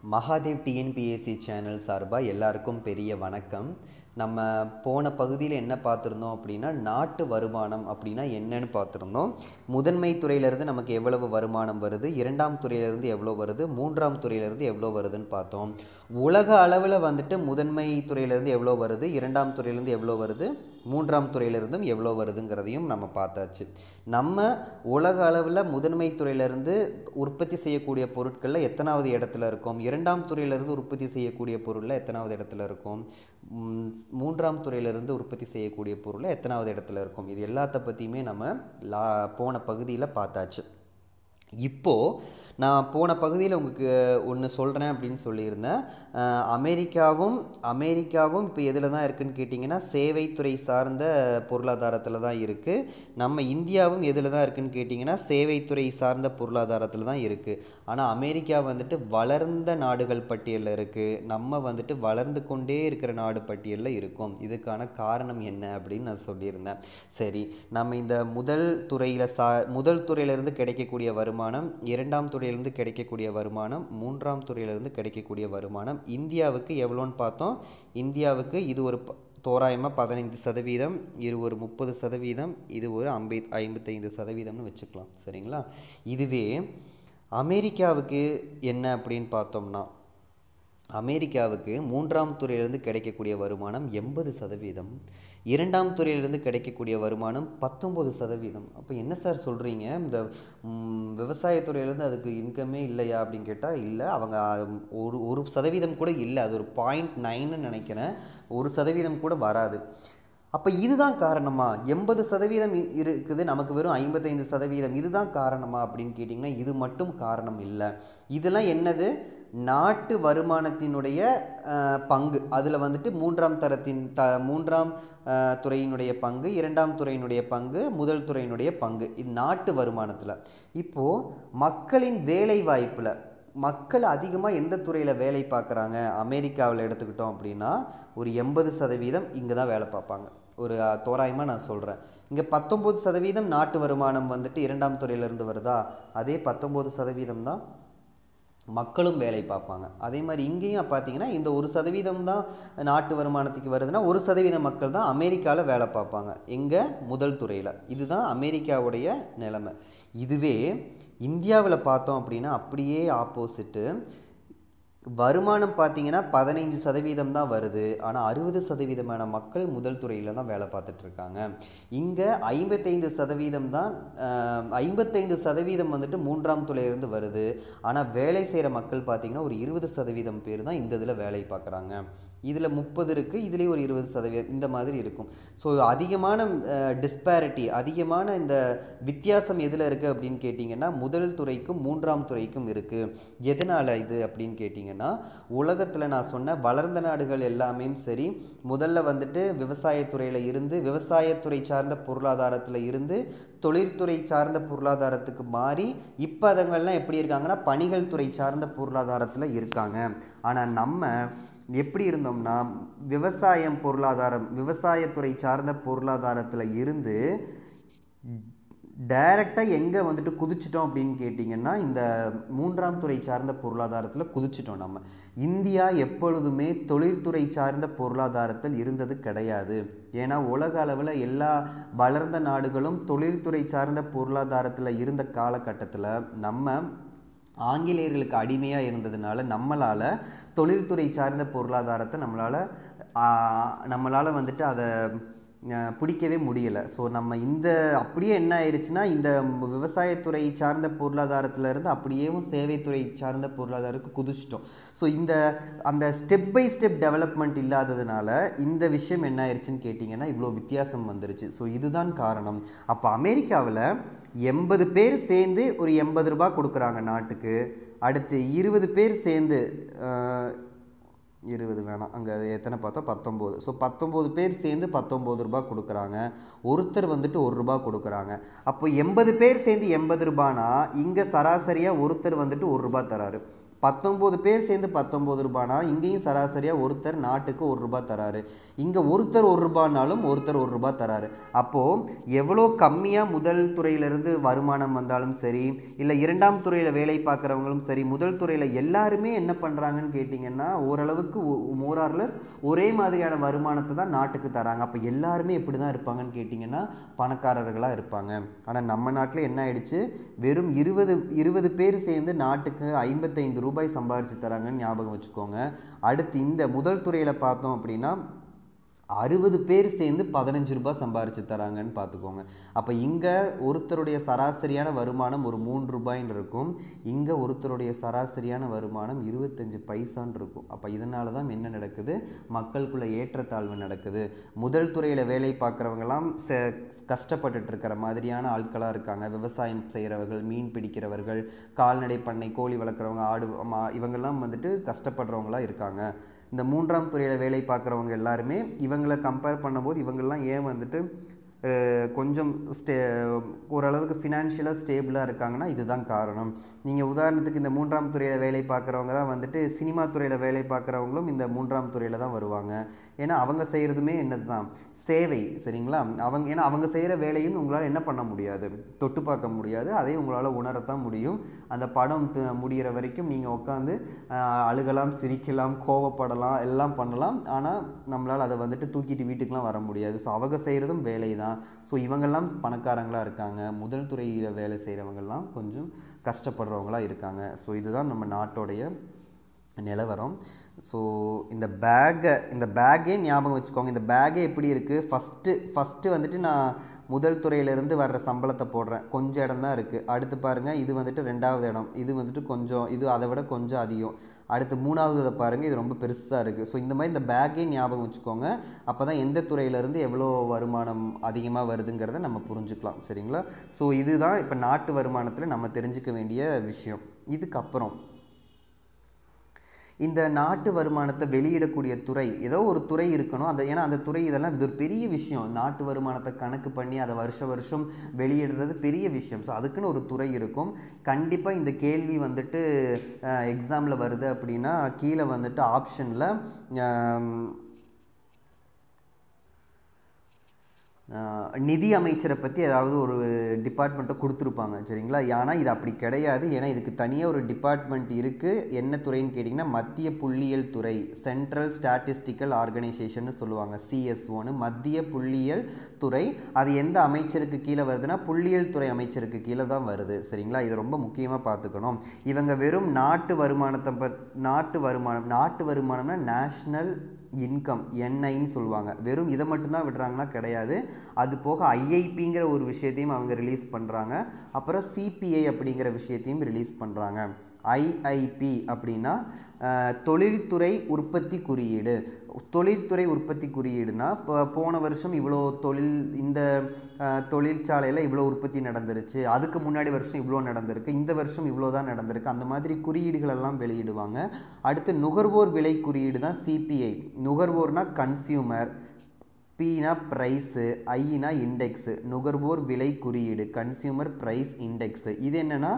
Mahadev TNPSC channel சார்பாக எல்லாருக்கும் பெரிய வணக்கம் நம்ம போன பகுதியில் என்ன பார்த்துருந்தோம் அப்படின்னா நாட்டு வருமானம் அப்படின்னா என்னன்னு பார்த்துருந்தோம் முதன்மை துறையிலேருந்து நமக்கு எவ்வளவு வருமானம் வருது இரண்டாம் துறையிலேருந்து எவ்வளோ வருது மூன்றாம் துறையிலேருந்து எவ்வளோ வருதுன்னு பார்த்தோம் உலக அளவில் வந்துட்டு முதன்மை துறையிலேருந்து எவ்வளோ வருது இரண்டாம் துறையிலேருந்து எவ்வளோ வருது மூன்றாம் துறையிலிருந்தும் எவ்வளோ வருதுங்கிறதையும் நம்ம பார்த்தாச்சு நம்ம உலக அளவில் முதன்மை துறையிலிருந்து உற்பத்தி செய்யக்கூடிய பொருட்களில் எத்தனாவது இடத்துல இருக்கோம் இரண்டாம் துறையிலிருந்து உற்பத்தி செய்யக்கூடிய பொருளில் எத்தனாவது இடத்துல இருக்கும் ம், மூன்றாம் துறையிலிருந்து உற்பத்தி செய்யக்கூடிய பொருளில் எத்தனாவது இடத்துல இருக்கும் இது எல்லாத்த பற்றியுமே நம்ம லா போன பகுதியில் பார்த்தாச்சு இப்போது நான் போன பகுதியில் உங்களுக்கு ஒன்று சொல்கிறேன் அப்படின்னு சொல்லியிருந்தேன் அஹ் அமெரிக்காவும் அமெரிக்காவும் இப்போ எதில் தான் இருக்குன்னு கேட்டிங்கன்னா சேவைத்துறை சார்ந்த பொருளாதாரத்தில் தான் இருக்குது நம்ம இந்தியாவும் எதில் தான் இருக்குன்னு கேட்டிங்கன்னா சேவைத்துறை சார்ந்த பொருளாதாரத்தில் தான் இருக்குது ஆனால் அமெரிக்கா வந்துட்டு வளர்ந்த நாடுகள் பட்டியலில் இருக்குது நம்ம வந்துட்டு வளர்ந்து கொண்டே இருக்கிற நாடு பட்டியலில் இருக்கோம் இதுக்கான காரணம் என்ன அப்படின்னு நான் சொல்லியிருந்தேன் சரி நம்ம இந்த முதல் துறையில் சா முதல் துறையிலிருந்து கிடைக்கக்கூடிய வருமானம் இரண்டாம் துறையிலிருந்து கிடைக்கக்கூடிய வருமானம் மூன்றாம் துறையிலிருந்து கிடைக்கக்கூடிய வருமானம் இந்தியாவுக்கு எவ்வளோன்னு பார்த்தோம் இந்தியாவுக்கு இது ஒரு ப- தோராயமாக பதினைந்து சதவீதம் இது ஒரு முப்பது சதவீதம் இது ஒரு ஐம்பை ஐம்பத்தைந்து சதவீதம்னு வச்சுக்கலாம் சரிங்களா இதுவே அமெரிக்காவுக்கு என்ன அப்படின்னு பார்த்தோம்னா அமெரிக்காவுக்கு மூன்றாம் துறையிலிருந்து கிடைக்கக்கூடிய வருமானம் எண்பது சதவீதம் இரண்டாம் துறையிலிருந்து கிடைக்கக்கூடிய வருமானம் பத்தொம்பது சதவீதம் அப்போ என்ன சார் சொல்கிறீங்க இந்த ம், விவசாயத்துறையிலேருந்து அதுக்கு இன்கமே இல்லையா அப்படின்னு கேட்டால் இல்லை அவங்க அஹ், ஒரு ஒரு சதவீதம் கூட இல்லை அது ஒரு பாயிண்ட் நைன்னு நினைக்கிறேன் ஒரு சதவீதம் கூட வராது அப்போ இதுதான் காரணமா எண்பது சதவீதம் இ- இருக்குது நமக்கு வெறும் ஐம்பத்தைந்து சதவீதம் இதுதான் காரணமா அப்படின்னு கேட்டிங்கன்னா இது மட்டும் காரணம் இல்லை இதெல்லாம் என்னது நாட்டு வருமானத்தினுடைய அஹ், பங்கு அதில் வந்துட்டு மூன்றாம் தரத்தின் த மூன்றாம் அஹ், துறையினுடைய பங்கு இரண்டாம் துறையினுடைய பங்கு முதல் துறையினுடைய பங்கு இது நாட்டு வருமானத்தில் இப்போது மக்களின் வேலை வாய்ப்பில் மக்கள் அதிகமாக எந்த துறையில் வேலை பார்க்குறாங்க அமெரிக்காவில் எடுத்துக்கிட்டோம் அப்படின்னா ஒரு எண்பது சதவீதம் இங்கே தான் வேலை பார்ப்பாங்க ஒரு தோராயமாக நான் சொல்கிறேன் இங்கே பத்தொம்போது சதவீதம் நாட்டு வருமானம் வந்துட்டு இரண்டாம் துறையிலேருந்து வருதா அதே பத்தொம்போது சதவீதம் தான் மக்களும் வேலை பார்ப்பாங்க அதே மாதிரி இங்கேயும் பார்த்தீங்கன்னா இந்த ஒரு சதவீதம் தான் நாட்டு வருமானத்துக்கு வருதுன்னா ஒரு சதவீத மக்கள் தான் அமெரிக்காவில் வேலை பார்ப்பாங்க எங்கே முதல் துறையில் இதுதான் அமெரிக்காவுடைய நிலைமை இதுவே இந்தியாவில் பார்த்தோம் அப்படின்னா அப்படியே ஆப்போசிட்டு வருமானம் பார்த்தீங்கன்னா பதினைஞ்சு சதவீதம் தான் வருது ஆனால் அறுபது சதவீதமான மக்கள் முதல் துறையில் தான் வேலை பார்த்துட்டு இருக்காங்க இங்கே ஐம்பத்தைந்து சதவீதம் தான் ஆஹ், ஐம்பத்தைந்து சதவீதம் வந்துட்டு மூன்றாம் துறையிலிருந்து வருது ஆனால் வேலை செய்கிற மக்கள் பார்த்தீங்கன்னா ஒரு இருபது சதவீதம் பேர் தான் இந்த இதில் வேலை பார்க்குறாங்க இதில் முப்பது இருக்குது இதுலேயும் ஒரு இருபது சதவீதம் இந்த மாதிரி இருக்கும் ஸோ அதிகமான டிஸ்பேரிட்டி அதிகமான இந்த வித்தியாசம் எதில் இருக்குது அப்படின்னு கேட்டிங்கன்னா முதல் துறைக்கும் மூன்றாம் துறைக்கும் இருக்குது எதனால் இது அப்படின்னு கேட்டிங்கன்னா உலகத்தில் நான் சொன்ன வளர்ந்த நாடுகள் எல்லாமே சரி முதல்ல வந்துட்டு விவசாயத்துறையில் இருந்து விவசாயத்துறை சார்ந்த பொருளாதாரத்தில் இருந்து தொழிற்துறை சார்ந்த பொருளாதாரத்துக்கு மாறி இப்போ அதுங்கள்லாம் எப்படி இருக்காங்கன்னா பணிகள் துறை சார்ந்த பொருளாதாரத்தில் இருக்காங்க ஆனால் நம்ம எப்படி இருந்தோம்னா விவசாயம் பொருளாதாரம் விவசாயத்துறை சார்ந்த பொருளாதாரத்தில் இருந்து டைரெக்டாக எங்கே வந்துட்டு குதிச்சிட்டோம் அப்படின்னு கேட்டிங்கன்னா இந்த மூன்றாம் துறை சார்ந்த பொருளாதாரத்தில் குதிச்சிட்டோம் நம்ம இந்தியா எப்பொழுதுமே தொழில்துறை சார்ந்த பொருளாதாரத்தில் இருந்தது கிடையாது ஏன்னா உலக அளவில் எல்லா வளர்ந்த நாடுகளும் தொழில்துறை சார்ந்த பொருளாதாரத்தில் இருந்த காலகட்டத்தில் நம்ம ஆங்கிலேயர்களுக்கு அடிமையாக இருந்ததுனால நம்மளால் தொழில்துறை சார்ந்த பொருளாதாரத்தை நம்மளால் நம்மளால் வந்துட்டு அதை ஆஹ், பிடிக்கவே முடியலை ஸோ நம்ம இந்த அப்படியே என்ன ஆயிடுச்சுன்னா இந்த விவசாயத்துறை சார்ந்த பொருளாதாரத்துல இருந்து அப்படியேவும் சேவைத்துறை சார்ந்த பொருளாதாரத்துக்கு குதிச்சிட்டோம் ஸோ இந்த அந்த ஸ்டெப் பை ஸ்டெப் டெவலப்மெண்ட் இல்லாததுனால இந்த விஷயம் என்ன ஆயிடுச்சுன்னு கேட்டிங்கன்னா இவ்வளோ வித்தியாசம் வந்துருச்சு ஸோ இதுதான் காரணம் அப்போ அமெரிக்காவில் எண்பது பேர் சேர்ந்து ஒரு எண்பது ரூபாய் கொடுக்குறாங்க நாட்டுக்கு அடுத்து இருபது பேர் சேர்ந்து ஆஹ், இருபது வேணாம் அங்கே எத்தனை பார்த்தோம் பத்தொம்போது ஸோ பத்தொம்போது பேர் சேர்ந்து பத்தொம்போது ரூபாய் கொடுக்குறாங்க ஒருத்தர் வந்துட்டு ஒரு ரூபாய் கொடுக்குறாங்க அப்போ எண்பது பேர் சேர்ந்து எண்பது ரூபானா இங்கே சராசரியாக ஒருத்தர் வந்துட்டு ஒரு ரூபாய் தராரு பத்தொம்போது பேர் சேர்ந்து பத்தொம்போது ரூபானா இங்கேயும் சராசரியாக ஒருத்தர் நாட்டுக்கு ஒரு ரூபாய் தராரு இங்கே ஒருத்தர் ஒரு ரூபானாலும் ஒருத்தர் ஒரு ரூபாய் தராரு அப்போது எவ்வளோ கம்மியாக முதல் துறையிலிருந்து வருமானம் வந்தாலும் சரி இல்லை இரண்டாம் துறையில் வேலை பார்க்குறவங்களும் சரி முதல் துறையில் எல்லாருமே என்ன பண்ணுறாங்கன்னு கேட்டிங்கன்னா ஓரளவுக்கு மோரார்லெஸ் ஒரே மாதிரியான வருமானத்தை தான் நாட்டுக்கு தராங்க அப்போ எல்லாருமே எப்படி தான் இருப்பாங்கன்னு கேட்டிங்கன்னா பணக்காரர்களாக இருப்பாங்க ஆனால் நம்ம நாட்டில் என்ன ஆயிடுச்சு வெறும் இருபது இருபது பேர் சேர்ந்து நாட்டுக்கு ஐம்பத்தைந்து ரூபாய் சம்பாரிச்சு தராங்கன்னு ஞாபகம் வச்சுக்கோங்க அடுத்து இந்த முதல் துறையில் பார்த்தோம் அப்படின்னா அறுபது பேர் சேர்ந்து பதினஞ்சு ரூபாய் சம்பாரிச்சு தராங்கன்னு பார்த்துக்கோங்க அப்போ இங்கே ஒருத்தருடைய சராசரியான வருமானம் ஒரு மூன்று ரூபாய்ன்னு இருக்கும் இங்கே ஒருத்தருடைய சராசரியான வருமானம் இருபத்தஞ்சு பைசான்னு இருக்கும் அப்போ இதனால தான் என்ன நடக்குது மக்களுக்குள்ள ஏற்றத்தாழ்வு நடக்குது முதல் துறையில் வேலை பார்க்குறவங்கலாம் ச கஷ்டப்பட்டுட்டு இருக்கிற மாதிரியான ஆட்களாக இருக்காங்க விவசாயம் செய்கிறவர்கள் மீன் பிடிக்கிறவர்கள் கால்நடை பண்ணை கோழி வளர்க்குறவங்க ஆடு மா இவங்கெல்லாம் வந்துட்டு கஷ்டப்படுறவங்களா இருக்காங்க இந்த மூன்றாம் துறையில் வேலை பார்க்குறவங்க எல்லாருமே இவங்களை கம்பேர் பண்ணும்போது இவங்கெல்லாம் ஏன் வந்துட்டு அஹ், கொஞ்சம் ஸ்டே ஓரளவுக்கு ஃபினான்ஷியலாக ஸ்டேபிளாக இருக்காங்கன்னா இதுதான் காரணம் நீங்கள் உதாரணத்துக்கு இந்த மூன்றாம் துறையில் வேலை பார்க்குறவங்க தான் வந்துட்டு சினிமா துறையில் வேலை பார்க்குறவங்களும் இந்த மூன்றாம் துறையில் தான் வருவாங்க ஏன்னா அவங்க செய்கிறதுமே என்னது தான் சேவை சரிங்களா அவங்க ஏன்னா அவங்க செய்கிற வேலையும் உங்களால் என்ன பண்ண முடியாது தொட்டு பார்க்க முடியாது அதையும் உங்களால் உணரத்தான் முடியும் அந்த படம் த- முடியிற வரைக்கும் நீங்கள் உட்காந்து அழுகலாம் சிரிக்கலாம் கோவப்படலாம் எல்லாம் பண்ணலாம் ஆனால் நம்மளால் அதை வந்துட்டு தூக்கிட்டு வீட்டுக்கெலாம் வர முடியாது ஸோ அவங்க செய்கிறதும் வேலை தான் ஸோ இவங்கெல்லாம் பணக்காரங்களாக இருக்காங்க முதல் துறையில் வேலை செய்கிறவங்கெல்லாம் கொஞ்சம் கஷ்டப்படுறவங்களா இருக்காங்க ஸோ இதுதான் நம்ம நாட்டோடைய நிலவரம் ஸோ இந்த பேக்கை இந்த பேக்கே ஞாபகம் வச்சுக்கோங்க இந்த பேக்கே எப்படி இருக்குது ஃபஸ்ட்டு ஃபஸ்ட்டு வந்துட்டு நான் முதல் துறையிலேருந்து வர்ற சம்பளத்தை போடுறேன் கொஞ்சம் இடம் தான் இருக்குது அடுத்து பாருங்கள் இது வந்துட்டு ரெண்டாவது இடம் இது வந்துட்டு கொஞ்சம் இது அதை விட கொஞ்சம் அதிகம் அடுத்து மூணாவது இதை பாருங்கள் இது ரொம்ப பெருசாக இருக்குது ஸோ இந்த மாதிரி இந்த பேக்கே ஞாபகம் வச்சுக்கோங்க அப்போ தான் எந்த துறையிலேருந்து எவ்வளோ வருமானம் அதிகமாக வருதுங்கிறத நம்ம புரிஞ்சுக்கலாம் சரிங்களா ஸோ இதுதான் இப்போ நாட்டு வருமானத்தில் நம்ம தெரிஞ்சுக்க வேண்டிய விஷயம் இதுக்கப்புறம் இந்த நாட்டு வருமானத்தை வெளியிடக்கூடிய துறை ஏதோ ஒரு துறை இருக்கணும் அந்த ஏன்னா அந்த துறை இதெல்லாம் இது ஒரு பெரிய விஷயம் நாட்டு வருமானத்தை கணக்கு பண்ணி அதை வருஷ வருஷம் வெளியிடுறது பெரிய விஷயம் ஸோ அதுக்குன்னு ஒரு துறை இருக்கும் கண்டிப்பாக இந்த கேள்வி வந்துட்டு எக்ஸாமில் வருது அப்படின்னா கீழே வந்துட்டு ஆப்ஷனில் ஆஹ் நிதி அமைச்சரை பற்றி ஏதாவது ஒரு டிபார்ட்மெண்ட்டை கொடுத்துருப்பாங்க சரிங்களா ஆனால் இது அப்படி கிடையாது ஏன்னா இதுக்கு தனியாக ஒரு டிபார்ட்மெண்ட் இருக்குது என்ன துறைன்னு கேட்டிங்கன்னா மத்திய புள்ளியியல் துறை சென்ட்ரல் ஸ்டாட்டிஸ்டிக்கல் ஆர்கனைசேஷன்னு சொல்லுவாங்க சிஎஸ்ஓன்னு மத்திய புள்ளியியல் துறை அது எந்த அமைச்சருக்கு கீழே வருதுன்னா புள்ளியியல் துறை அமைச்சருக்கு கீழே தான் வருது சரிங்களா இது ரொம்ப முக்கியமாக பார்த்துக்கணும் இவங்க வெறும் நாட்டு வருமானத்தை பத் நாட்டு வருமானம் நாட்டு வருமானம்னா நேஷ்னல் இன்கம் என்ஐன்னு சொல்லுவாங்க வெறும் இதை மட்டும்தான் விடுறாங்கன்னா கிடையாது அது போக ஐஐபிங்கிற ஒரு விஷயத்தையும் அவங்க ரிலீஸ் பண்ணுறாங்க அப்புறம் சிபிஐ அப்படிங்கிற விஷயத்தையும் ரிலீஸ் பண்ணுறாங்க ஐஐபி அப்படின்னா அஹ், தொழில்துறை உற்பத்தி குறியீடு தொழில்துறை உற்பத்தி குறியீடுனா இப்போ போன வருஷம் இவ்வளோ தொழில் இந்த அஹ், தொழிற்சாலையில் இவ்வளோ உற்பத்தி நடந்துருச்சு அதுக்கு முன்னாடி வருஷம் இவ்வளோ நடந்திருக்கு இந்த வருஷம் இவ்வளோ தான் நடந்திருக்கு அந்த மாதிரி குறியீடுகள் எல்லாம் வெளியிடுவாங்க அடுத்து நுகர்வோர் விலை குறியீடு தான் சிபிஐ நுகர்வோர்னா கன்சியூமர் பினா ப்ரைஸு ஐனா இண்டெக்ஸு நுகர்வோர் விலை குறியீடு கன்சியூமர் ப்ரைஸ் இண்டெக்ஸு இது என்னென்னா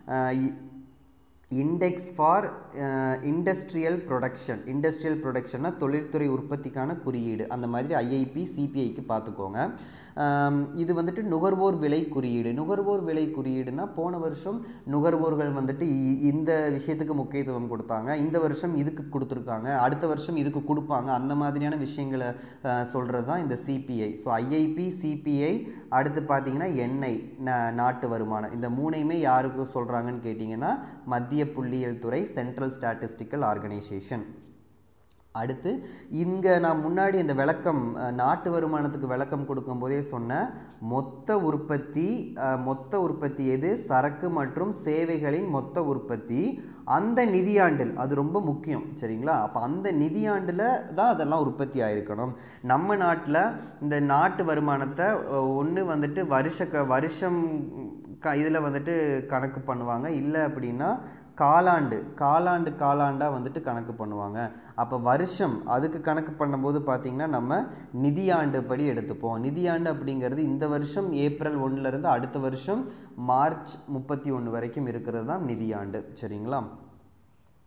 index for industrial production industrial ப்ரொடக்ஷன்னா தொழில்துறை உற்பத்திக்கான குறியீடு அந்த மாதிரி ஐஐபி சிபிஐக்கு பார்த்துக்கோங்க ஆம், இது வந்துட்டு நுகர்வோர் விலை குறியீடு நுகர்வோர் விலை குறியீடுனா போன வருஷம் நுகர்வோர்கள் வந்துட்டு இ- இந்த விஷயத்துக்கு முக்கியத்துவம் கொடுத்தாங்க இந்த வருஷம் இதுக்கு கொடுத்துருக்காங்க அடுத்த வருஷம் இதுக்கு கொடுப்பாங்க அந்த மாதிரியான விஷயங்களை சொல்கிறது தான் இந்த சிபிஐ ஸோ ஐஐபி சிபிஐ அடுத்து பார்த்தீங்கன்னா எண்ணெய் நா- நாட்டு வருமானம் இந்த மூணையுமே யாருக்கு சொல்கிறாங்கன்னு கேட்டிங்கன்னா மத்திய புள்ளியியல் துறை சென்ட்ரல் ஸ்டாட்டிஸ்டிக்கல் ஆர்கனைசேஷன் அடுத்து இங்கே நான் முன்னாடி இந்த விளக்கம் அஹ், நாட்டு வருமானத்துக்கு விளக்கம் கொடுக்கும்போதே சொன்னேன் மொத்த உற்பத்தி அஹ், மொத்த உற்பத்தி எது சரக்கு மற்றும் சேவைகளின் மொத்த உற்பத்தி அந்த நிதியாண்டில் அது ரொம்ப முக்கியம் சரிங்களா அப்போ அந்த நிதியாண்டில் தான் அதெல்லாம் உற்பத்தி ஆயிருக்கணும் நம்ம நாட்டில் இந்த நாட்டு வருமானத்தை ஒன்று வந்துட்டு வருஷ க வருஷம் க இதில் வந்துட்டு கணக்கு பண்ணுவாங்க இல்லை அப்படின்னா காலாண்டு காலாண்டு காலாண்டாக வந்துட்டு கணக்கு பண்ணுவாங்க அப்போ வருஷம் அதுக்கு கணக்கு பண்ணும்போது பார்த்திங்கன்னா நம்ம நிதியாண்டு படி எடுத்துப்போம் நிதியாண்டு அப்படிங்கிறது இந்த வருஷம் ஏப்ரல் ஒன்றுலேருந்து அடுத்த வருஷம் மார்ச் முப்பத்தி ஒன்று வரைக்கும் இருக்கிறது தான் நிதியாண்டு சரிங்களா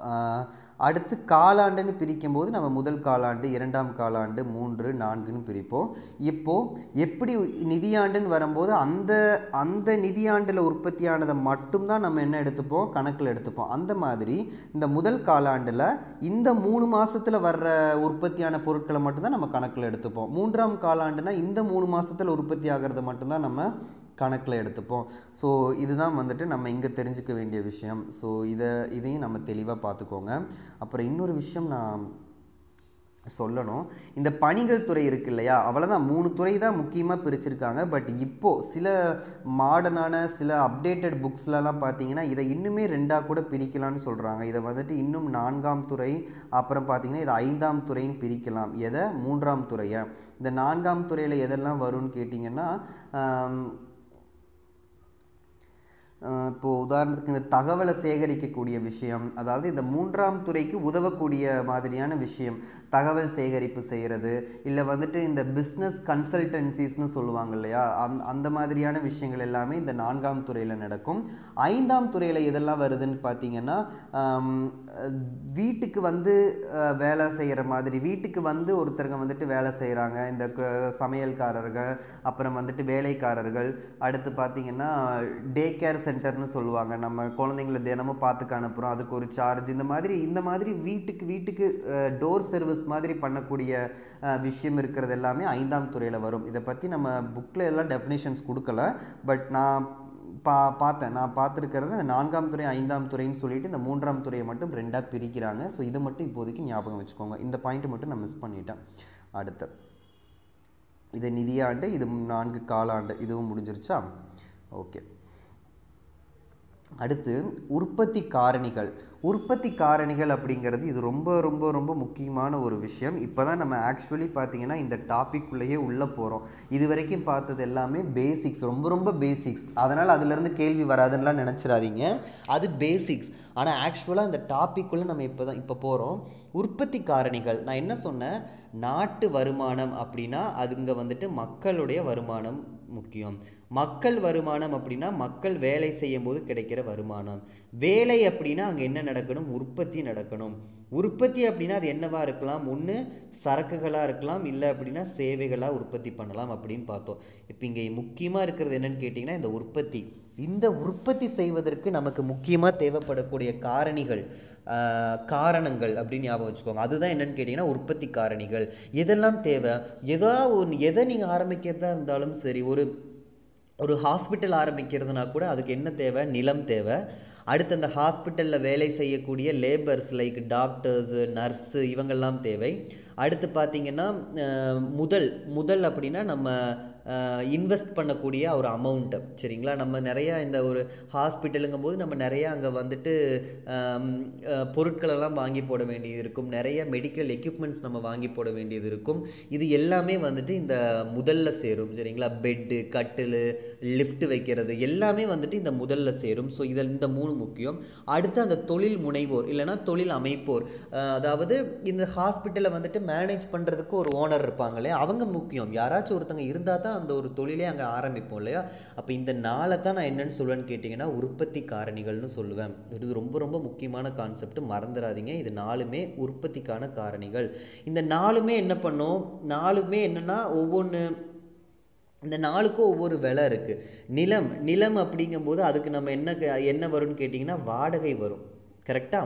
ஆஹ், அடுத்து காலாண்டுன்னு பிரிக்கும்போது நம்ம முதல் காலாண்டு இரண்டாம் காலாண்டு மூன்று நான்குன்னு பிரிப்போம் இப்போது எப்படி நிதியாண்டுன்னு வரும்போது அந்த அந்த நிதியாண்டில் உற்பத்தியானதை மட்டும்தான் நம்ம என்ன எடுத்துப்போம் கணக்கில் எடுத்துப்போம் அந்த மாதிரி இந்த முதல் காலாண்டில் இந்த மூணு மாசத்துல வர்ற உற்பத்தியான பொருட்களை மட்டும்தான் நம்ம கணக்கில் எடுத்துப்போம் மூன்றாம் காலாண்டுனா இந்த மூணு மாசத்துல உற்பத்தி ஆகிறத மட்டும்தான் நம்ம கணக்கில் எடுத்துப்போம் ஸோ இதுதான் வந்துட்டு நம்ம இங்கே தெரிஞ்சுக்க வேண்டிய விஷயம் ஸோ இதை இதையும் நம்ம தெளிவாக பார்த்துக்கோங்க அப்புறம் இன்னொரு விஷயம் நான் சொல்லணும் இந்த பணிகள் துறை இருக்கு இல்லையா அவ்வளோதான் மூணு துறை தான் முக்கியமாக பிரிச்சிருக்காங்க பட் இப்போது சில மாடர்னான சில அப்டேட்டட் புக்ஸ்லலாம் பார்த்தீங்கன்னா இதை இன்னுமே ரெண்டாக கூட பிரிக்கலாம்னு சொல்கிறாங்க இதை வந்துட்டு இன்னும் நான்காம் துறை அப்புறம் பார்த்தீங்கன்னா இதை ஐந்தாம் துறைன்னு பிரிக்கலாம் எதை மூன்றாம் துறையை இந்த நான்காம் துறையில் எதெல்லாம் வரும்னு கேட்டிங்கன்னா ஆம், அஹ் இப்போ உதாரணத்துக்கு இந்த தகவலை சேகரிக்கக்கூடிய விஷயம் அதாவது இந்த மூன்றாம் துறைக்கு உதவக்கூடிய மாதிரியான விஷயம் தகவல் சேகரிப்பு செய்கிறது இல்லை வந்துட்டு இந்த பிஸ்னஸ் கன்சல்டன்சிஸ்னு சொல்லுவாங்க இல்லையா அந் அந்த மாதிரியான விஷயங்கள் எல்லாமே இந்த நான்காம் துறையில் நடக்கும் ஐந்தாம் துறையில் எதெல்லாம் வருதுன்னு பார்த்தீங்கன்னா ஆம், அஹ் வீட்டுக்கு வந்து அஹ், வேலை செய்கிற மாதிரி வீட்டுக்கு வந்து ஒருத்தருங்க வந்துட்டு வேலை செய்கிறாங்க இந்த க- சமையல்காரர்கள் அப்புறம் வந்துட்டு வேலைக்காரர்கள் அடுத்து பார்த்தீங்கன்னா டே கேர் சென்டர்னு சொல்லுவாங்க நம்ம குழந்தைங்கள தினமும் பார்த்துக்க அனுப்புகிறோம் அதுக்கு ஒரு சார்ஜ் இந்த மாதிரி இந்த மாதிரி வீட்டுக்கு வீட்டுக்கு டோர் சர்வீஸ் மாதிரி பண்ணக்கூடிய அஹ், விஷயம் இருக்கிறது எல்லாமே ஐந்தாம் துறையில் வரும் இதை பற்றி நம்ம புக்கில் எல்லாம் டெஃபினேஷன்ஸ் கொடுக்கல பட் நான் பா பார்த்தேன் நான் பார்த்துருக்கிறது இந்த நான்காம் துறை ஐந்தாம் துறைன்னு சொல்லிட்டு இந்த மூன்றாம் துறையை மட்டும் ரெண்டாக பிரிக்கிறாங்க ஸோ இதை மட்டும் இப்போதைக்கு ஞாபகம் வச்சுக்கோங்க இந்த பாயிண்ட்டை மட்டும் நான் மிஸ் பண்ணிட்டேன் அடுத்து இது நிதியாண்டு இது நான்கு காலாண்டு இதுவும் முடிஞ்சிருச்சா ஓகே அடுத்து உற்பத்தி காரணிகள் உற்பத்தி காரணிகள் அப்படிங்கிறது இது ரொம்ப ரொம்ப ரொம்ப முக்கியமான ஒரு விஷயம் இப்போ தான் நம்ம ஆக்சுவலி பார்த்தீங்கன்னா இந்த டாபிக்குள்ளேயே உள்ளே போகிறோம் இது வரைக்கும் பார்த்தது எல்லாமே பேசிக்ஸ் ரொம்ப ரொம்ப பேசிக்ஸ் அதனால் அதுலேருந்து கேள்வி வராதுன்னெலாம் நினச்சிடாதீங்க அது பேசிக்ஸ் ஆனால் ஆக்சுவலாக இந்த டாபிக்குள்ளே நம்ம இப்போ தான் இப்போ போகிறோம் உற்பத்தி காரணிகள் நான் என்ன சொன்னேன் நாட்டு வருமானம் அப்படின்னா அதுங்க வந்துட்டு மக்களுடைய வருமானம் முக்கியம் மக்கள் வருமானம் அப்படின்னா மக்கள் வேலை செய்யும் போது கிடைக்கிற வருமானம் வேலை அப்படின்னா அங்கே என்ன நடக்கணும் உற்பத்தி நடக்கணும் உற்பத்தி அப்படின்னா அது என்னவா இருக்கலாம் ஒன்று சரக்குகளாக இருக்கலாம் இல்லை அப்படின்னா சேவைகளாக உற்பத்தி பண்ணலாம் அப்படின்னு பார்த்தோம் இப்போ இங்கே முக்கியமாக இருக்கிறது என்னன்னு கேட்டிங்கன்னா இந்த உற்பத்தி இந்த உற்பத்தி செய்வதற்கு நமக்கு முக்கியமாக தேவைப்படக்கூடிய காரணிகள் ஆஹ், காரணங்கள் அப்படின்னு ஞாபகம் வச்சுக்கோங்க அதுதான் என்னன்னு கேட்டிங்கன்னா உற்பத்தி காரணிகள் எதெல்லாம் தேவை எதா ஒன்று எதை நீங்கள் ஆரம்பிக்கிறதா இருந்தாலும் சரி ஒரு ஒரு ஹாஸ்பிட்டல் ஆரம்பிக்கிறதுனா கூட அதுக்கு என்ன தேவை நிலம் தேவை அடுத்து அந்த ஹாஸ்பிட்டலில் வேலை செய்யக்கூடிய லேபர்ஸ் லைக் டாக்டர்ஸு நர்ஸு இவங்கெல்லாம் தேவை அடுத்து பார்த்திங்கன்னா அஹ், முதல் முதல் அப்படின்னா நம்ம இன்வெஸ்ட் பண்ணக்கூடிய ஒரு அமௌண்ட்டு சரிங்களா நம்ம நிறையா இந்த ஒரு ஹாஸ்பிட்டலுங்கும் போது நம்ம நிறையா அங்கே வந்துட்டு ஆம், அஹ், பொருட்களெல்லாம் வாங்கி போட வேண்டியது இருக்கும் நிறைய மெடிக்கல் எக்யூப்மெண்ட்ஸ் நம்ம வாங்கி போட வேண்டியது இருக்கும் இது எல்லாமே வந்துட்டு இந்த முதல்ல சேரும் சரிங்களா பெட்டு கட்டில் லிஃப்ட் வைக்கிறது எல்லாமே வந்துட்டு இந்த முதல்ல சேரும் ஸோ இதில் இந்த மூணு முக்கியம் அடுத்து அந்த தொழில் முனைவோர் இல்லைன்னா தொழில் அமைப்போர் அஹ், அதாவது இந்த ஹாஸ்பிட்டலை வந்துட்டு மேனேஜ் பண்ணுறதுக்கு ஒரு ஓனர் இருப்பாங்க இல்லையா அவங்க முக்கியம் யாராச்சும் ஒருத்தங்க இருந்தால் தான் அந்த ஒரு தொழிலே அங்கே ஆரம்பிப்போம் இல்லையா அப்போ இந்த நாளை தான் நான் என்னன்னு சொல்லுவேன்னு கேட்டிங்கன்னா உற்பத்தி காரணிகள்னு சொல்லுவேன் இது ரொம்ப ரொம்ப முக்கியமான கான்செப்ட் மறந்துடாதீங்க இது நாலுமே உற்பத்திக்கான காரணிகள் இந்த நாலுமே என்ன பண்ணும் நாலுமே என்னன்னா ஒவ்வொன்று இந்த நாளுக்கும் ஒவ்வொரு விலை இருக்குது நிலம் நிலம் அப்படிங்கும்போது அதுக்கு நம்ம என்ன க- என்ன வரும்னு கேட்டிங்கன்னா வாடகை வரும் கரெக்டா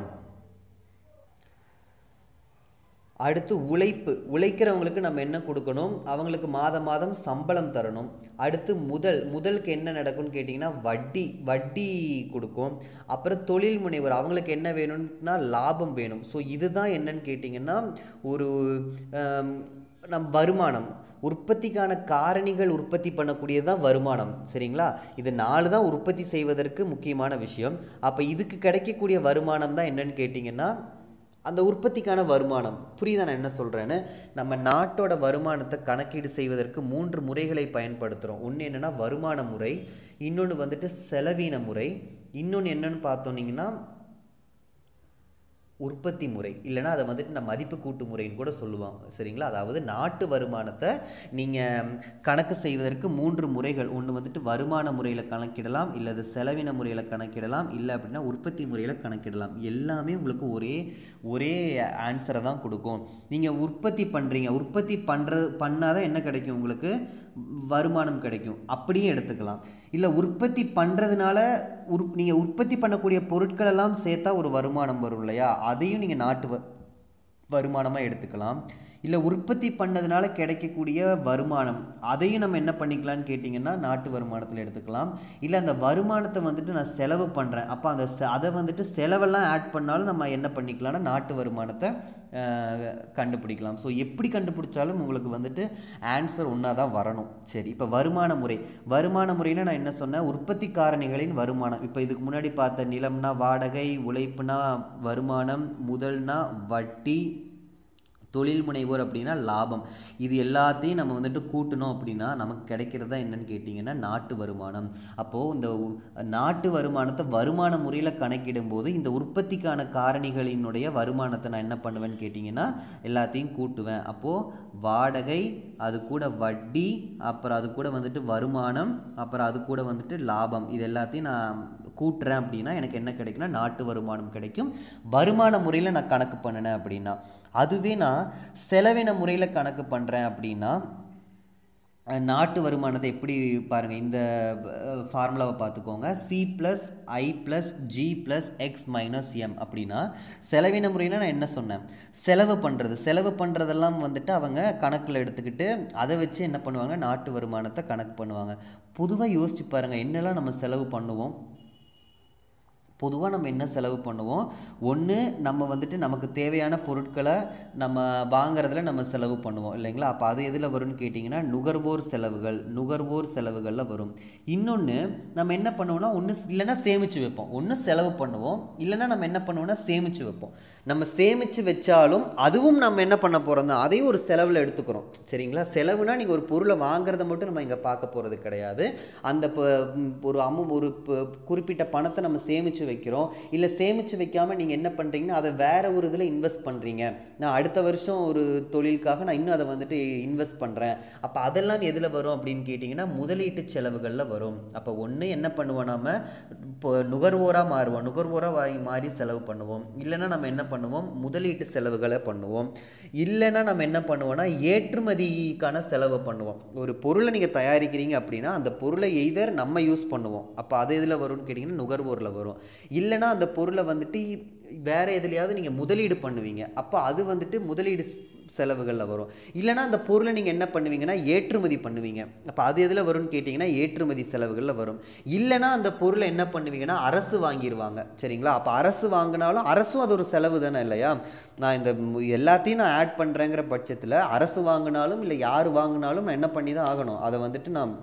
அடுத்து உழைப்பு உழைக்கிறவங்களுக்கு நம்ம என்ன கொடுக்கணும் அவங்களுக்கு மாதம் மாதம் சம்பளம் தரணும் அடுத்து முதல் முதலுக்கு என்ன நடக்கும்னு கேட்டிங்கன்னா வட்டி வட்டி கொடுக்கும் அப்புறம் தொழில் முனைவர் அவங்களுக்கு என்ன வேணும்னா லாபம் வேணும் ஸோ இதுதான் என்னன்னு கேட்டிங்கன்னா ஒரு ஆம், நம் வருமானம் உற்பத்திக்கான காரணிகள் உற்பத்தி பண்ணக்கூடியது தான் வருமானம் சரிங்களா இது நாலு தான் உற்பத்தி செய்வதற்கு முக்கியமான விஷயம் அப்போ இதுக்கு கிடைக்கக்கூடிய வருமானம் தான் என்னன்னு கேட்டிங்கன்னா அந்த உற்பத்திக்கான வருமானம் புரியுதா நான் என்ன சொல்கிறேன்னு நம்ம நாட்டோட வருமானத்தை கணக்கீடு செய்வதற்கு மூன்று முறைகளை பயன்படுத்துகிறோம் ஒன்று என்னென்னா வருமான முறை இன்னொன்று வந்துட்டு செலவீன முறை இன்னொன்று என்னன்னு பார்த்தோன்னீங்கன்னா உற்பத்தி முறை இல்லைன்னா அதை வந்துட்டு நான் மதிப்பு கூட்டு முறைன்னு கூட சொல்லுவாங்க சரிங்களா அதாவது நாட்டு வருமானத்தை நீங்கள் கணக்கு செய்வதற்கு மூன்று முறைகள் ஒன்று வந்துட்டு வருமான முறையில் கணக்கிடலாம் இல்லை அது செலவின முறையில் கணக்கிடலாம் இல்லை அப்படின்னா உற்பத்தி முறையில் கணக்கிடலாம் எல்லாமே உங்களுக்கு ஒரே ஒரே ஆன்சரை தான் கொடுக்கும் நீங்கள் உற்பத்தி பண்ணுறீங்க உற்பத்தி பண்ணுறது பண்ணாதான் என்ன கிடைக்கும் உங்களுக்கு வருமானம் கிடைக்கும் அப்படியே எடுத்துக்கலாம் இல்லை உற்பத்தி பண்ணுறதுனால உற் நீங்கள் உற்பத்தி பண்ணக்கூடிய பொருட்கள் எல்லாம் சேர்த்தா ஒரு வருமானம் வரும் இல்லையா அதையும் நீங்கள் நாட்டு வ வருமானமாக எடுத்துக்கலாம் இல்லை உற்பத்தி பண்ணதுனால கிடைக்கக்கூடிய வருமானம் அதையும் நம்ம என்ன பண்ணிக்கலாம்னு கேட்டிங்கன்னா நாட்டு வருமானத்தில் எடுத்துக்கலாம் இல்லை அந்த வருமானத்தை வந்துட்டு நான் செலவு பண்ணுறேன் அப்போ அந்த செ அதை வந்துட்டு செலவெல்லாம் ஆட் பண்ணாலும் நம்ம என்ன பண்ணிக்கலாம்னா நாட்டு வருமானத்தை அஹ், கண்டுபிடிக்கலாம் ஸோ எப்படி கண்டுபிடிச்சாலும் உங்களுக்கு வந்துட்டு ஆன்சர் ஒன்றா தான் வரணும் சரி இப்போ வருமான முறை வருமான முறையில் நான் என்ன சொன்னேன் உற்பத்தி காரணிகளின் வருமானம் இப்போ இதுக்கு முன்னாடி பார்த்த நிலம்னா வாடகை உழைப்புனா வருமானம் முதல்னா வட்டி தொழில் முனைவோர் அப்படின்னா லாபம் இது எல்லாத்தையும் நம்ம வந்துட்டு கூட்டணும் அப்படின்னா நமக்கு கிடைக்கிறதா என்னன்னு கேட்டிங்கன்னா நாட்டு வருமானம் அப்போது இந்த உ- நாட்டு வருமானத்தை வருமான முறையில் கணக்கிடும்போது இந்த உற்பத்திக்கான காரணிகளினுடைய வருமானத்தை நான் என்ன பண்ணுவேன்னு கேட்டிங்கன்னா எல்லாத்தையும் கூட்டுவேன் அப்போது வாடகை அது கூட வட்டி அப்புறம் அது கூட வந்துட்டு வருமானம் அப்புறம் அது கூட வந்துட்டு லாபம் இது எல்லாத்தையும் நான் கூட்டுறேன் அப்படின்னா எனக்கு என்ன கிடைக்குன்னா நாட்டு வருமானம் கிடைக்கும் வருமான முறையில் நான் கணக்கு பண்ணினேன் அப்படின்னா அதுவே நான் செலவின முறையில் கணக்கு பண்ணுறேன் அப்படின்னா அஹ், நாட்டு வருமானத்தை எப்படி பாருங்கள் இந்த ஃபார்முலாவை பார்த்துக்கோங்க C plus I plus G plus X minus M அப்படின்னா செலவின முறையில் நான் என்ன சொன்னேன் செலவு பண்ணுறது செலவு பண்ணுறதெல்லாம் வந்துட்டு அவங்க கணக்கில் எடுத்துக்கிட்டு அதை வச்சு என்ன பண்ணுவாங்க நாட்டு வருமானத்தை கணக்கு பண்ணுவாங்க பொதுவாக யோசிச்சு பாருங்கள் என்னெல்லாம் நம்ம செலவு பண்ணுவோம் பொதுவாக நம்ம என்ன செலவு பண்ணுவோம் ஒன்று நம்ம வந்துட்டு நமக்கு தேவையான பொருட்களை நம்ம வாங்குறதுல நம்ம செலவு பண்ணுவோம் இல்லைங்களா அப்போ அது எதில் வரும்னு கேட்டிங்கன்னா நுகர்வோர் செலவுகள் நுகர்வோர் செலவுகளில் வரும் இன்னொன்று நம்ம என்ன பண்ணுவோம்னா ஒன்று இல்லைன்னா சேமித்து வைப்போம் ஒன்று செலவு பண்ணுவோம் இல்லைன்னா நம்ம என்ன பண்ணுவோம்னா சேமித்து வைப்போம் நம்ம சேமித்து வச்சாலும் அதுவும் நம்ம என்ன பண்ண போகிறோம் தான் அதையும் ஒரு செலவில் எடுத்துக்கிறோம் சரிங்களா செலவுனா நீங்கள் ஒரு பொருளை வாங்குறத மட்டும் நம்ம இங்கே பார்க்க போகிறது கிடையாது அந்த ப- ம், ஒரு அமௌ ஒரு ப- குறிப்பிட்ட பணத்தை நம்ம சேமித்து வைக்கிறோம் இல்லை சேமித்து வைக்காமல் நீங்கள் என்ன பண்ணுறீங்கன்னா அதை வேற ஒரு இதில் இன்வெஸ்ட் பண்ணுறீங்க நான் அடுத்த வருஷம் ஒரு தொழிலுக்காக நான் இன்னும் அதை வந்துட்டு இன்வெஸ்ட் பண்ணுறேன் அப்போ அதெல்லாம் எதில் வரும் அப்படின்னு கேட்டிங்கன்னா முதலீட்டு செலவுகளில் வரும் அப்போ ஒன்று என்ன பண்ணுவோம் நாம இப்போ நுகர்வோராக மாறுவோம் நுகர்வோராக வாங்கி மாறி செலவு பண்ணுவோம் இல்லைன்னா நம்ம என்ன பண்ணுவோம் முதலீட்டு செலவுகளை பண்ணுவோம் இல்லைன்னா நம்ம என்ன பண்ணுவோம்னா ஏற்றுமதிக்கான செலவை பண்ணுவோம் ஒரு பொருளை நீங்கள் தயாரிக்கிறீங்க அப்படின்னா அந்த பொருளை எய்தர் நம்ம யூஸ் பண்ணுவோம் அப்போ அது எதில் வரும்னு கேட்டிங்கன்னா நுகர்வோரில் வரும் இல்லைன்னா அந்த பொருளை வந்துட்டு வேற எதுலையாவது நீங்கள் முதலீடு பண்ணுவீங்க அப்போ அது வந்துட்டு முதலீடு ஸ்- செலவுகளில் வரும் இல்லைன்னா அந்த பொருளை நீங்கள் என்ன பண்ணுவீங்கன்னா ஏற்றுமதி பண்ணுவீங்க அப்போ அது எதில் வரும்னு கேட்டிங்கன்னா ஏற்றுமதி செலவுகளில் வரும் இல்லைன்னா அந்த பொருளை என்ன பண்ணுவீங்கன்னா அரசு வாங்கிடுவாங்க சரிங்களா அப்போ அரசு வாங்கினாலும் அரசும் அது ஒரு செலவு தானே இல்லையா நான் இந்த மு- எல்லாத்தையும் நான் ஆட் பண்ணுறேங்கிற பட்சத்தில் அரசு வாங்கினாலும் இல்லை யார் வாங்கினாலும் நான் என்ன பண்ணி தான் ஆகணும் அதை வந்துட்டு நான்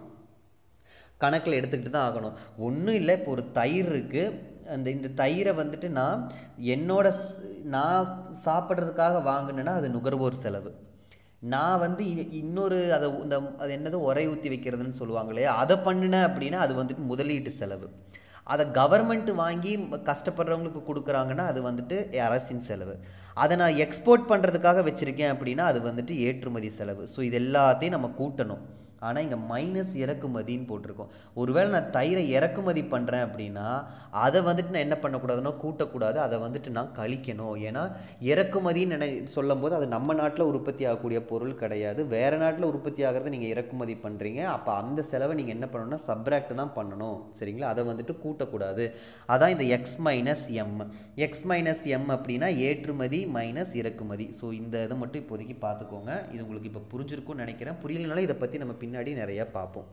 கணக்கில் எடுத்துக்கிட்டு தான் ஆகணும் ஒன்றும் இல்லை இப்போ ஒரு தயிர் இருக்குது அந்த இந்த தயிரை வந்துட்டு நான் என்னோட ஸ்- நான் சாப்பிட்றதுக்காக வாங்கினேன்னா அது நுகர்வோர் செலவு நான் வந்து இ- இன்னொரு அதை இந்த அது என்னது உரை ஊற்றி வைக்கிறதுன்னு சொல்லுவாங்க இல்லையா அதை பண்ணினேன் அப்படின்னா அது வந்துட்டு முதலீட்டு செலவு அதை கவர்மெண்ட் வாங்கி ம- கஷ்டப்படுறவங்களுக்கு கொடுக்குறாங்கன்னா அது வந்துட்டு அரசின் செலவு அதை நான் எக்ஸ்போர்ட் பண்ணுறதுக்காக வச்சுருக்கேன் அப்படின்னா அது வந்துட்டு ஏற்றுமதி செலவு ஸோ இது எல்லாத்தையும் நம்ம கூட்டணும் ஆனால் இங்கே மைனஸ் இறக்குமதின்னு போட்டிருக்கோம் ஒருவேளை நான் தயிரை இறக்குமதி பண்ணுறேன் அப்படின்னா அதை வந்துட்டு நான் என்ன பண்ணக்கூடாதுன்னா கூட்டக்கூடாது அதை வந்துட்டு நான் கழிக்கணும் ஏன்னா இறக்குமதின்னு நினை சொல்லும்போது அது நம்ம நாட்டில் உற்பத்தி ஆகக்கூடிய பொருள் கிடையாது வேறு நாட்டில் உற்பத்தி ஆகிறத நீங்கள் இறக்குமதி பண்ணுறீங்க அப்போ அந்த செலவை நீங்கள் என்ன பண்ணணும்னா சப்ராக்ட் தான் பண்ணணும் சரிங்களா அதை வந்துட்டு கூட்டக்கூடாது அதான் இந்த X minus M X minus M அப்படின்னா ஏற்றுமதி மைனஸ் இறக்குமதி ஸோ இந்த இதை மட்டும் இப்போதைக்கு பார்த்துக்கோங்க இது உங்களுக்கு இப்போ புரிஞ்சிருக்கும்னு நினைக்கிறேன் புரியலனாலும் இதை பற்றி நம்ம பின்னாடி நிறைய பார்ப்போம்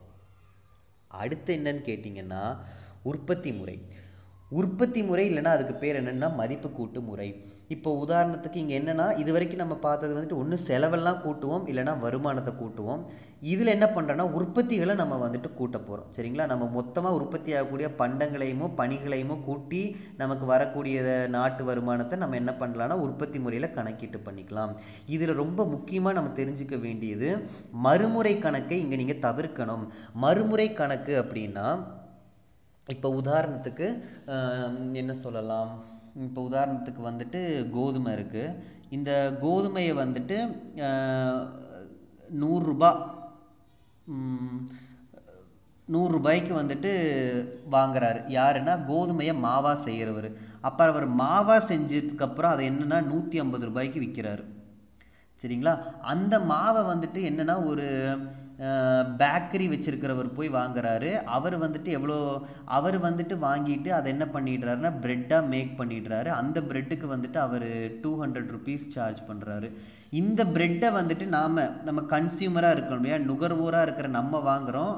அடுத்து என்னன்னு கேட்டிங்கன்னா உற்பத்தி முறை உற்பத்தி முறை இல்லைன்னா அதுக்கு பேர் என்னென்னா மதிப்பு கூட்டு முறை இப்போ உதாரணத்துக்கு இங்கே என்னென்னா இது வரைக்கும் நம்ம பார்த்தது வந்துட்டு ஒன்று செலவெல்லாம் கூட்டுவோம் இல்லைன்னா வருமானத்தை கூட்டுவோம் இதில் என்ன பண்ணுறோன்னா உற்பத்திகளை நம்ம வந்துட்டு கூட்ட போகிறோம் சரிங்களா நம்ம மொத்தமாக உற்பத்தி ஆகக்கூடிய பண்டங்களையுமோ பணிகளையுமோ கூட்டி நமக்கு வரக்கூடிய நாட்டு வருமானத்தை நம்ம என்ன பண்ணலாம்னா உற்பத்தி முறையில் கணக்கீட்டு பண்ணிக்கலாம் இதில் ரொம்ப முக்கியமாக நம்ம தெரிஞ்சுக்க வேண்டியது மறுமுறை கணக்கை இங்கே நீங்கள் தவிர்க்கணும் மறுமுறை கணக்கு அப்படின்னா இப்போ உதாரணத்துக்கு ஆம், என்ன சொல்லலாம் இப்போ உதாரணத்துக்கு வந்துட்டு கோதுமை இருக்குது இந்த கோதுமையை வந்துட்டு ஆஹ், நூறுரூபா ம், நூறுரூபாய்க்கு வந்துட்டு வாங்குறாரு யாருன்னா கோதுமையை மாவா செய்கிறவர் அப்போ அவர் மாவா செஞ்சதுக்கப்புறம் அதை என்னன்னா நூற்றி ஐம்பது ரூபாய்க்கு விற்கிறாரு சரிங்களா அந்த மாவை வந்துட்டு என்னன்னா ஒரு பேக்கரி வச்சிருக்கிறவர் போய் வாங்குறாரு அவர் வந்துட்டு எவ்வளோ அவர் வந்துட்டு வாங்கிட்டு அதை என்ன பண்ணிடுறாருன்னா ப்ரெட்டாக மேக் பண்ணிடுறாரு அந்த ப்ரெட்டுக்கு வந்துட்டு அவர் டூ ஹண்ட்ரட் ருபீஸ் சார்ஜ் பண்ணுறாரு இந்த ப்ரெட்டை வந்துட்டு நாம் நம்ம கன்சியூமராக இருக்கணும் இல்லையா நுகர்வோராக இருக்கிற நம்ம வாங்குகிறோம்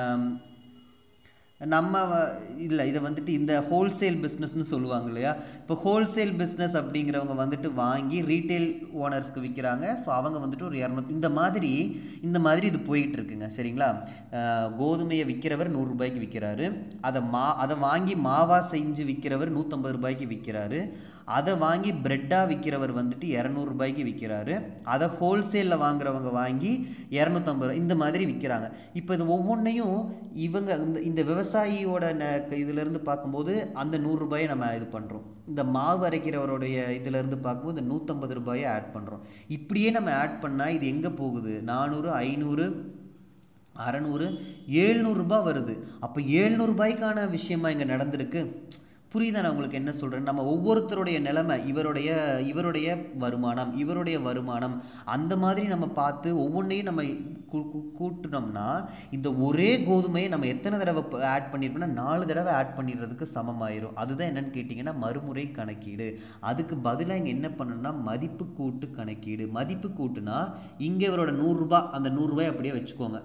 நம்ம இல்லை இதை வந்துட்டு இந்த ஹோல்சேல் பிஸ்னஸ்னு சொல்லுவாங்க இல்லையா இப்போ ஹோல்சேல் பிஸ்னஸ் அப்படிங்கிறவங்க வந்துட்டு வாங்கி ரீட்டைல் ஓனர்ஸ்க்கு விற்கிறாங்க ஸோ அவங்க வந்துட்டு ஒரு இரநூத்தி இந்த மாதிரி இந்த மாதிரி இது போயிட்டு இருக்குங்க சரிங்களா அஹ் கோதுமையை விற்கிறவர் நூறுரூபாய்க்கு விற்கிறாரு அதை மா அதை வாங்கி மாவா செஞ்சு விற்கிறவர் நூற்றம்பது ரூபாய்க்கு விற்கிறாரு அதை வாங்கி ப்ரெட்டாக விற்கிறவர் வந்துட்டு இரநூறுபாய்க்கு விற்கிறாரு அதை ஹோல்சேலில் வாங்குறவங்க வாங்கி இரநூத்தம்பது ரூபா இந்த மாதிரி விற்கிறாங்க இப்போ இது ஒவ்வொன்றையும் இவங்க இந்த இந்த விவசாயியோட ந இதிலேருந்து பார்க்கும்போது அந்த நூறுரூபாயை நம்ம இது பண்ணுறோம் இந்த மாவு அரைக்கிறவருடைய இதிலேருந்து பார்க்கும்போது இந்த நூற்றம்பது ரூபாயை ஆட் பண்ணுறோம் இப்படியே நம்ம ஆட் பண்ணால் இது எங்கே போகுது நானூறு ஐநூறு அறநூறு ஏழ்நூறுபா வருது அப்போ ஏழ்நூறுபாய்க்கான விஷயமா இங்கே நடந்திருக்கு புரியுதா நான் உங்களுக்கு என்ன சொல்கிறேன் நம்ம ஒவ்வொருத்தருடைய நிலைமை இவருடைய இவருடைய வருமானம் இவருடைய வருமானம் அந்த மாதிரி நம்ம பார்த்து ஒவ்வொன்றையும் நம்ம கூ- கூ- கூட்டுனோம்னா இந்த ஒரே கோதுமையை நம்ம எத்தனை தடவை ஆட் பண்ணியிருக்கோம்னா நாலு தடவை ஆட் பண்ணிடுறதுக்கு சமமாயிரும் அதுதான் என்னன்னு கேட்டிங்கன்னா மறுமுறை கணக்கீடு அதுக்கு பதிலாக இங்கே என்ன பண்ணணும்னா மதிப்பு கூட்டு கணக்கீடு மதிப்பு கூட்டுனா இங்கே இவரோட நூறுரூபா அந்த நூறுரூபாய் அப்படியே வச்சுக்கோங்க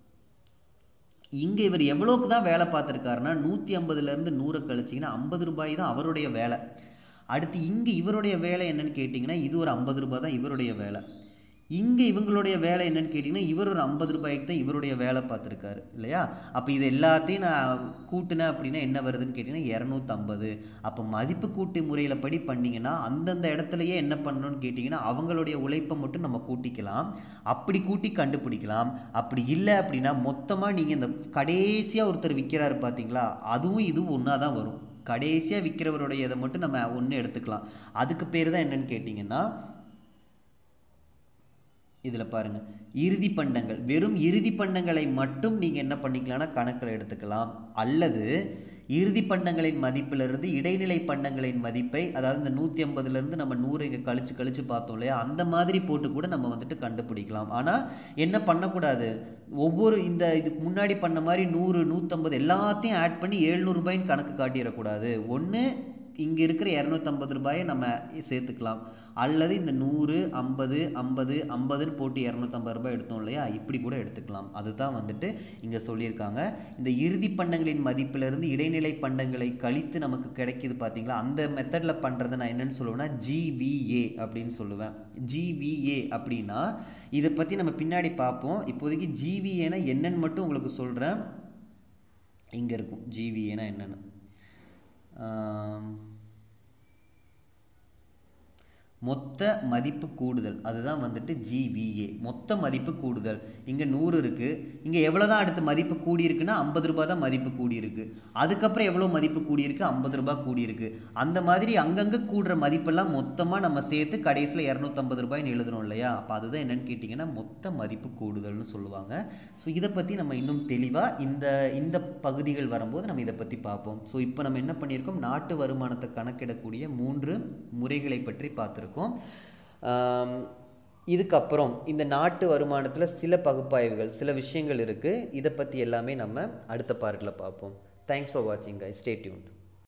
இங்கே இவர் எவ்வளோக்கு தான் வேலை பார்த்துருக்காருன்னா நூற்றி ஐம்பதுலேருந்து நூறை கழிச்சிங்கன்னா ஐம்பது ரூபாய் தான் அவருடைய வேலை அடுத்து இங்கே இவருடைய வேலை என்னன்னு கேட்டிங்கன்னா இது ஒரு ஐம்பது ரூபாய் தான் இவருடைய வேலை இங்கே இவங்களுடைய வேலை என்னன்னு கேட்டிங்கன்னா இவர் ஒரு ஐம்பது ரூபாய்க்கு தான் இவருடைய வேலை பார்த்துருக்காரு இல்லையா அப்போ இது எல்லாத்தையும் நான் கூட்டினேன் அப்படின்னா என்ன வருதுன்னு கேட்டிங்கன்னா இரநூத்தம்பது அப்போ மதிப்பு கூட்டு முறையில் படி பண்ணிங்கன்னா அந்தந்த இடத்துலையே என்ன பண்ணணும்னு கேட்டிங்கன்னா அவங்களுடைய உழைப்பை மட்டும் நம்ம கூட்டிக்கலாம் அப்படி கூட்டி கண்டுபிடிக்கலாம் அப்படி இல்லை அப்படின்னா மொத்தமாக நீங்கள் இந்த கடைசியாக ஒருத்தர் விற்கிறாரு பார்த்தீங்களா அதுவும் இதுவும் ஒன்றா தான் வரும் கடைசியாக விற்கிறவருடைய இதை மட்டும் நம்ம ஒன்று எடுத்துக்கலாம் அதுக்கு பேர் தான் என்னன்னு கேட்டிங்கன்னா இதில் பாருங்கள் இறுதி பண்டங்கள் வெறும் இறுதி பண்டங்களை மட்டும் நீங்கள் என்ன பண்ணிக்கலாம்னா கணக்கில் எடுத்துக்கலாம் அல்லது இறுதி பண்டங்களின் மதிப்பிலிருந்து இடைநிலை பண்டங்களின் மதிப்பை அதாவது இந்த நூற்றி ஐம்பதுலேருந்து நம்ம நூறு இங்கே கழிச்சு கழிச்சு பார்த்தோம் இல்லையா அந்த மாதிரி போட்டு கூட நம்ம வந்துட்டு கண்டுபிடிக்கலாம் ஆனால் என்ன பண்ணக்கூடாது ஒவ்வொரு இந்த இதுக்கு முன்னாடி பண்ண மாதிரி நூறு நூற்றம்பது எல்லாத்தையும் ஆட் பண்ணி எழுநூறுபாயின்னு கணக்கு காட்டிடக்கூடாது ஒன்று இங்கே இருக்கிற இரநூத்தம்பது ரூபாயை நம்ம சேர்த்துக்கலாம் அல்லது இந்த நூறு ஐம்பது ஐம்பது ஐம்பதுன்னு போட்டு இரநூத்தம்பது ரூபாய் எடுத்தோம் இல்லையா இப்படி கூட எடுத்துக்கலாம் அதுதான் வந்துட்டு இங்கே சொல்லியிருக்காங்க இந்த இறுதி பண்டங்களின் மதிப்பிலிருந்து இடைநிலை பண்டங்களை கழித்து நமக்கு கிடைக்கிது பார்த்தீங்களா அந்த மெத்தடில் பண்ணுறதை நான் என்னன்னு சொல்லுவேன்னா ஜிவிஏ அப்படின்னு சொல்லுவேன் ஜிவிஏ அப்படின்னா இதை பற்றி நம்ம பின்னாடி பார்ப்போம் இப்போதைக்கு ஜிவிஏனா என்னன்னு மட்டும் உங்களுக்கு சொல்கிறேன் இங்கே இருக்கும் ஜிவிஏனா என்னென்னு ஆம், மொத்த மதிப்பு கூடுதல் அதுதான் வந்துட்டு ஜிவிஏ மொத்த மதிப்பு கூடுதல் இங்கே நூறு இருக்குது இங்கே எவ்வளோ தான் அடுத்த மதிப்பு கூடியிருக்குன்னா ஐம்பது ரூபாய் தான் மதிப்பு கூடியிருக்கு அதுக்கப்புறம் எவ்வளோ மதிப்பு கூடியிருக்கு ஐம்பது ரூபாய் கூடியிருக்கு அந்த மாதிரி அங்கங்கே கூடுற மதிப்பெல்லாம் மொத்தமாக நம்ம சேர்த்து கடைசியில் இரநூத்தம்பது ரூபாய்னு எழுதுறோம் இல்லையா அப்போ அதுதான் என்னன்னு கேட்டிங்கன்னா மொத்த மதிப்பு கூடுதல்னு சொல்லுவாங்க ஸோ இதை பற்றி நம்ம இன்னும் தெளிவாக இந்த இந்த பகுதிகள் வரும்போது நம்ம இதை பற்றி பார்ப்போம் ஸோ இப்போ நம்ம என்ன பண்ணியிருக்கோம் நாட்டு வருமானத்தை கணக்கிடக்கூடிய மூன்று முறைகளை பற்றி பார்த்துருக்கோம் ஆம், இதுக்கப்புறம் இந்த நாட்டு வருமானத்தில் சில பகுப்பாய்வுகள் சில விஷயங்கள் இருக்குது இதை பற்றி எல்லாமே நம்ம அடுத்த பார்ட்டில் பார்ப்போம் தேங்க்ஸ் ஃபார் வாட்சிங் கை ஸ்டே டியூன்ட்